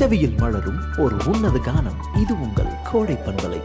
செவியில் மலரும் ஒரு உன்னத கானம் இது உங்கள் கோடை பண்பலை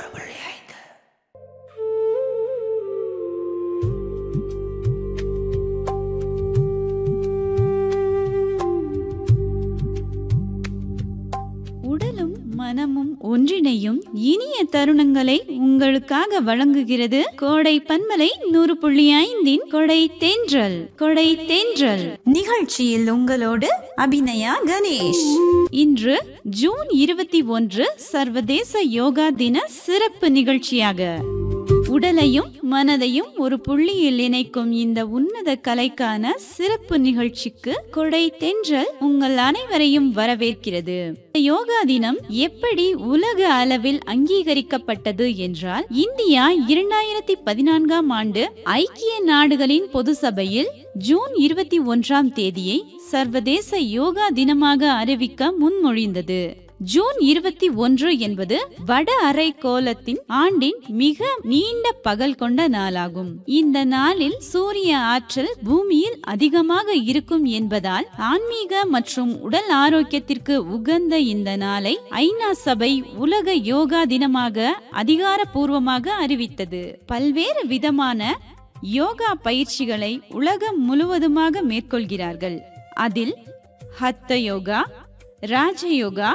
உடலும் மனமும் ஒன்றிணையும் இனிய தருணங்களை உங்களுக்காக வழங்குகிறது கோடை பன்மலை நூறு புள்ளி ஐந்தின் கொடை தேன்றல் கொடை தேன்றல் நிகழ்ச்சியில் உங்களோடு அபிநயா கணேஷ் இன்று ஜூன் இருபத்தி ஒன்று சர்வதேச யோகா தின சிறப்பு நிகழ்ச்சியாக உடலையும் மனதையும் ஒரு புள்ளியில் இணைக்கும் இந்த உன்னத கலைக்கான சிறப்பு நிகழ்ச்சிக்கு கொடை தென்றல் உங்கள் அனைவரையும் வரவேற்கிறது யோகா தினம் எப்படி உலக அளவில் அங்கீகரிக்கப்பட்டது என்றால் இந்தியா இரண்டாயிரத்தி பதினான்காம் ஆண்டு ஐக்கிய நாடுகளின் பொது சபையில் ஜூன் இருபத்தி ஒன்றாம் தேதியை சர்வதேச யோகா தினமாக அறிவிக்க முன்மொழிந்தது ஜூன் இருபத்தி ஒன்று என்பது வட அரை கோலத்தின் ஆண்டின் மிக நீண்ட பகல் கொண்ட நாளாகும் இந்த நாளில் சூரிய ஆற்றல் பூமியில் அதிகமாக இருக்கும் என்பதால் ஆன்மீக மற்றும் உடல் ஆரோக்கியத்திற்கு உகந்த இந்த நாளை ஐநா சபை உலக யோகா தினமாக அதிகாரப்பூர்வமாக அறிவித்தது பல்வேறு விதமான யோகா பயிற்சிகளை உலகம் முழுவதுமாக மேற்கொள்கிறார்கள் அதில் ஹத்த யோகா ராஜயோகா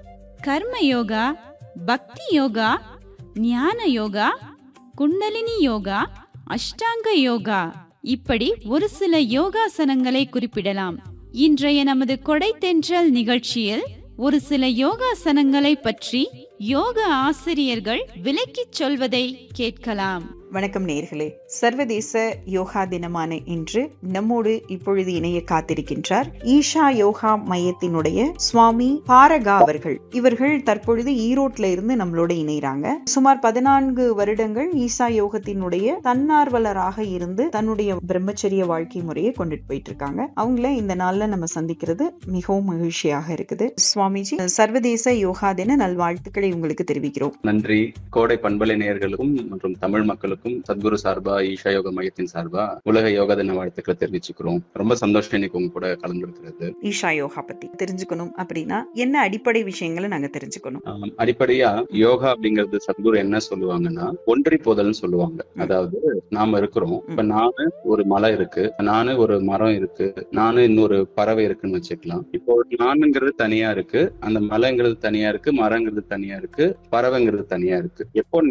கர்ம யோகா பக்தி யோகா ஞான யோகா குண்டலினி யோகா அஷ்டாங்க யோகா இப்படி ஒரு சில யோகாசனங்களை குறிப்பிடலாம் இன்றைய நமது கொடை தென்றல் நிகழ்ச்சியில் ஒரு சில யோகாசனங்களை பற்றி யோக ஆசிரியர்கள் விளக்கிச் சொல்வதை கேட்கலாம் வணக்கம் நேர்களே சர்வதேச யோகா தினமான இன்று நம்மோடு இப்பொழுது இணைய காத்திருக்கின்றார் ஈஷா யோகா மையத்தினுடைய சுவாமி பாரகா அவர்கள் இவர்கள் தற்பொழுது ஈரோட்ல இருந்து நம்மளோட இணைகிறாங்க சுமார் பதினான்கு வருடங்கள் ஈசா யோகத்தினுடைய தன்னார்வலராக இருந்து தன்னுடைய பிரம்மச்சரிய வாழ்க்கை முறையை கொண்டுட்டு போயிட்டு இருக்காங்க அவங்கள இந்த நாள்ல நம்ம சந்திக்கிறது மிகவும் மகிழ்ச்சியாக இருக்குது சுவாமிஜி சர்வதேச யோகா தின நல்வாழ்த்துக்களை உங்களுக்கு தெரிவிக்கிறோம் நன்றி கோடை பண்பலை நேயர்களுக்கும் மற்றும் தமிழ் மக்களுக்கும் சத்குரு சார்பா ஈஷா யோக மையத்தின் சார்பா உலக யோகா தின வாழ்த்துக்களை தெரிவிச்சுக்கிறோம் ரொம்ப சந்தோஷம் இன்னைக்கு உங்க கூட கலந்துருக்கிறது ஈஷா யோகா பத்தி தெரிஞ்சுக்கணும் அப்படின்னா என்ன அடிப்படை விஷயங்களை நாங்க தெரிஞ்சுக்கணும் ஆம், அடிப்படையா யோகா அப்படிங்கிறது சத்குரு என்ன சொல்லுவாங்கன்னா ஒன்றி போதல்னு சொல்லுவாங்க அதாவது நாம இருக்கிறோம் இப்ப நானு ஒரு மலை இருக்கு நானு ஒரு மரம் இருக்கு நானு இன்னொரு பறவை இருக்குன்னு வச்சுக்கலாம் இப்போ நானுங்கிறது தனியா இருக்கு அந்த மலைங்கிறது தனியா இருக்கு மரங்கிறது தனியா இருக்கு பறவைங்கிறது தனியா இருக்கு எப்போ